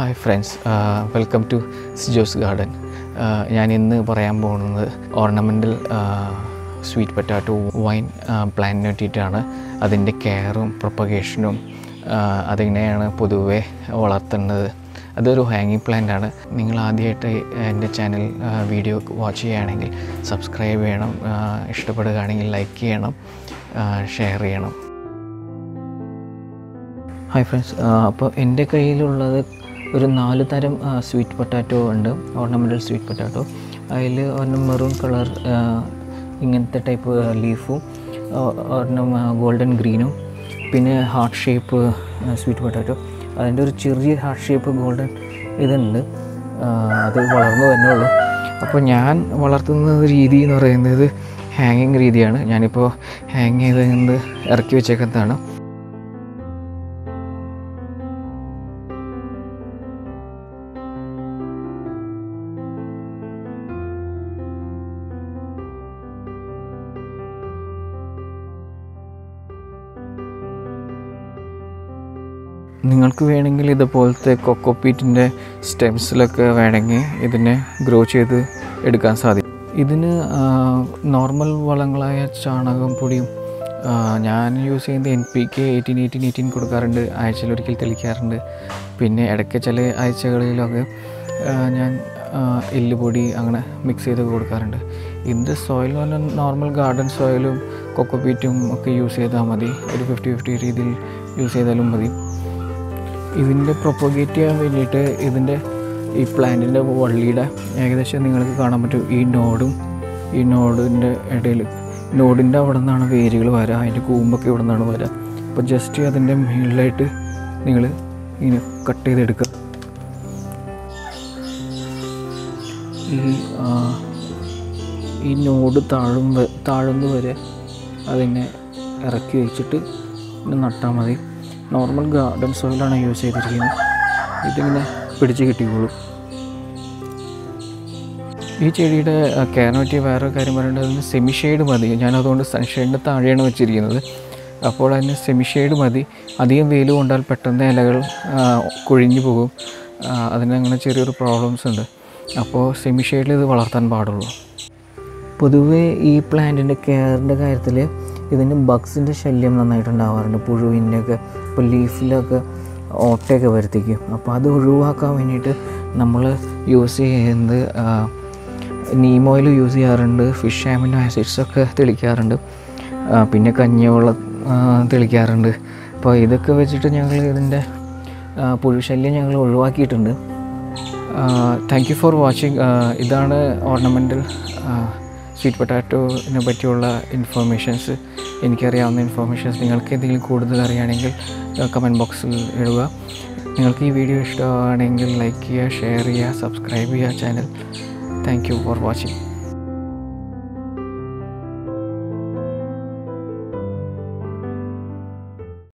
hi friends welcome to Sijo's garden ഞാൻ ഇന്ന് പറയാൻ പോകുന്നത് ഓർണമെൻ്റൽ സ്വീറ്റ് പൊറ്റാറ്റോ വൈൻ പ്ലാന്റിനെ പറ്റിയിട്ടാണ് അതിൻ്റെ കെയറും പ്രൊപ്പഗേഷനും അതെങ്ങനെയാണ് പൊതുവെ വളർത്തേണ്ടത് അതൊരു ഹാങ്ങിങ് പ്ലാന്റ് ആണ് നിങ്ങൾ ആദ്യമായിട്ട് എൻ്റെ ചാനൽ വീഡിയോ വാച്ച് ചെയ്യുകയാണെങ്കിൽ സബ്സ്ക്രൈബ് ചെയ്യണം ആ, ഇഷ്ടപ്പെടുകയാണെങ്കിൽ ലൈക്ക് ചെയ്യണം ഷെയർ ചെയ്യണം ഹായ് ഫ്രണ്ട്സ് അപ്പോൾ എൻ്റെ കയ്യിലുള്ളത് ഒരു നാല് തരം സ്വീറ്റ് പൊട്ടാറ്റോ ഉണ്ട് ഓർണമെൻ്റൽ സ്വീറ്റ് പൊട്ടാറ്റോ അതിൽ ഒരെണ്ണം മെറൂൺ കളർ ഇങ്ങനത്തെ ടൈപ്പ് ലീഫും ഒരെണ്ണം ഗോൾഡൻ ഗ്രീനും പിന്നെ ഹാർട്ട് ഷേപ്പ് സ്വീറ്റ് പൊട്ടാറ്റോ അതിൻ്റെ ഒരു ചെറിയ ഹാർട്ട് ഷേപ്പ് ഗോൾഡൻ ഇതുണ്ട് ആ, അത് വളർന്നു വരുന്നുള്ളൂ അപ്പോൾ ഞാൻ വളർത്തുന്ന രീതി എന്ന് പറയുന്നത് ഹാങ്ങിങ് രീതിയാണ് ഞാനിപ്പോൾ ഹാങ് ചെയ്ത് ഇറക്കി വെച്ചേക്കുന്നതാണ് നിങ്ങൾക്ക് വേണമെങ്കിൽ ഇതുപോലത്തെ കൊക്കോപ്പീറ്റിൻ്റെ സ്റ്റെംസിലൊക്കെ വേണമെങ്കിൽ ഇതിനെ ഗ്രോ ചെയ്ത് എടുക്കാൻ സാധിക്കും ഇതിന് നോർമൽ വളങ്ങളായ ചാണകം പൊടിയും ആ, ഞാൻ യൂസ് ചെയ്യുന്നത് N P K eighteen eighteen eighteen കൊടുക്കാറുണ്ട് ആഴ്ചയിൽ ഒരിക്കൽ തെളിക്കാറുണ്ട് പിന്നെ ഇടയ്ക്ക് ചില ആഴ്ചകളിലൊക്കെ ആ, ഞാൻ ആ, എല്ലുപൊടി അങ്ങനെ മിക്സ് ചെയ്ത് കൊടുക്കാറുണ്ട് ഇതിൻ്റെ സോയിൽ എന്ന് പറഞ്ഞാൽ നോർമൽ ഗാർഡൻ സോയിലും കൊക്കോപ്പീറ്റും ഒക്കെ യൂസ് ചെയ്താൽ മതി ഒരു ഫിഫ്റ്റി ഫിഫ്റ്റി രീതിയിൽ യൂസ് ചെയ്താലും മതി ഇതിൻ്റെ പ്രൊപ്പഗേറ്റ് ചെയ്യാൻ വേണ്ടിയിട്ട് ഇതിൻ്റെ ഈ പ്ലാന്റിൻ്റെ വള്ളിയുടെ ഏകദേശം നിങ്ങൾക്ക് കാണാൻ പറ്റും ഈ നോഡും ഈ നോഡിൻ്റെ ഇടയിൽ നോഡിൻ്റെ അവിടെ നിന്നാണ് വേരുകൾ വരിക അതിൻ്റെ കൂമ്പൊക്കെ ഇവിടെ നിന്നാണ് വരിക അപ്പോൾ ജസ്റ്റ് അതിൻ്റെ മുകളിലായിട്ട് നിങ്ങൾ ഇങ്ങനെ കട്ട് ചെയ്തെടുക്കുക ഈ ആ, ഈ നോഡ് താഴും വ- താഴുന്ന വരെ അതിനെ ഇറക്കി വെച്ചിട്ട് പിന്നെ നട്ടാൽ മതി നോർമൽ ഗാർഡൻ സോയിലാണ് യൂസ് ചെയ്തിരിക്കുന്നത് ഇതിങ്ങനെ പിടിച്ച് കിട്ടിക്കോളും ഈ ചെടിയുടെ കെയറിനെ പറ്റി വേറെ കാര്യം പറയേണ്ടത് സെമി ഷെയ്ഡ് മതി ഞാൻ അതുകൊണ്ട് സൺഷെയ്ഡിൻ്റെ താഴെയാണ് വെച്ചിരിക്കുന്നത് അപ്പോൾ അതിന് സെമി ഷെയ്ഡ് മതി അധികം വെയിൽ കൊണ്ടാൽ പെട്ടെന്ന് ഇലകൾ ആ, കൊഴിഞ്ഞു പോകും ആ, അതിന് അങ്ങനെ ചെറിയൊരു പ്രോബ്ലംസ് ഉണ്ട് അപ്പോൾ സെമി ഷെയ്ഡിൽ ഇത് വളർത്താൻ പാടുള്ളൂ പൊതുവേ ഈ പ്ലാന്റിൻ്റെ കെയറിൻ്റെ കാര്യത്തിൽ ഇതിന് ബഗ്സിൻ്റെ ശല്യം നന്നായിട്ട് ഉണ്ടാവാറുണ്ട് പുഴുവിൻ്റെ ഒക്കെ ഇപ്പോൾ ലീഫിലൊക്കെ ഓട്ടയൊക്കെ വരുത്തിക്കും അപ്പോൾ അത് ഒഴിവാക്കാൻ വേണ്ടിയിട്ട് നമ്മൾ യൂസ് ചെയ്യുന്നത് നീം ഓയിൽ യൂസ് ചെയ്യാറുണ്ട് ഫിഷ് ആമിനോ ആസിഡ്സ് ഒക്കെ തെളിക്കാറുണ്ട് ആ, പിന്നെ കഞ്ഞിവെള്ളം ആ, തെളിക്കാറുണ്ട് അപ്പോൾ ഇതൊക്കെ വെച്ചിട്ട് ഞങ്ങൾ ഇതിൻ്റെ ആ, പുഴുശല്യം ഞങ്ങൾ ഒഴിവാക്കിയിട്ടുണ്ട് താങ്ക് യു ഫോർ വാച്ചിങ് ഇതാണ് ഓർണമെൻ്റൽ സ്വീറ്റ് പൊട്ടാറ്റോനെ പറ്റിയുള്ള ഇൻഫർമേഷൻസ് എനിക്കറിയാവുന്ന ഇൻഫർമേഷൻസ് നിങ്ങൾക്ക് എന്തെങ്കിലും കൂടുതൽ അറിയുകയാണെങ്കിൽ കമൻറ്റ് ബോക്സിൽ ഇടുക നിങ്ങൾക്ക് ഈ വീഡിയോ ഇഷ്ടമാണെങ്കിൽ ലൈക്ക് ചെയ്യുക ഷെയർ ചെയ്യുക സബ്സ്ക്രൈബ് ചെയ്യുക channel thank you for watching